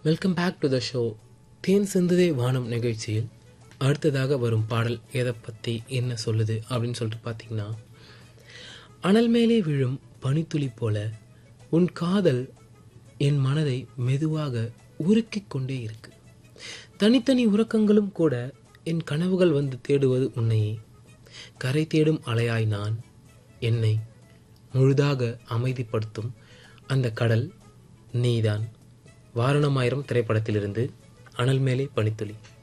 welcome back to the show தேன் சிந்துதே வானம் நிகழ்ச்சியில் அடுத்ததாக வரும் பாடல் எதை பற்றி என்ன சொல்லுது அப்படின்னு சொல்லிட்டு பார்த்தீங்கன்னா அனல் மேலே விழும் பனித்துளி போல உன் காதல் என் மனதை மெதுவாக உருக்கிக் கொண்டே இருக்கு தனித்தனி உறக்கங்களும் கூட என் கனவுகள் வந்து தேடுவது உன்னையே கரை தேடும் அலையாய் நான் என்னை முழுதாக அமைதிப்படுத்தும் அந்த கடல் நீதான் வாரணமாயிரம் திரைப்படத்திலிருந்து அனல் மேலே பனித்துளி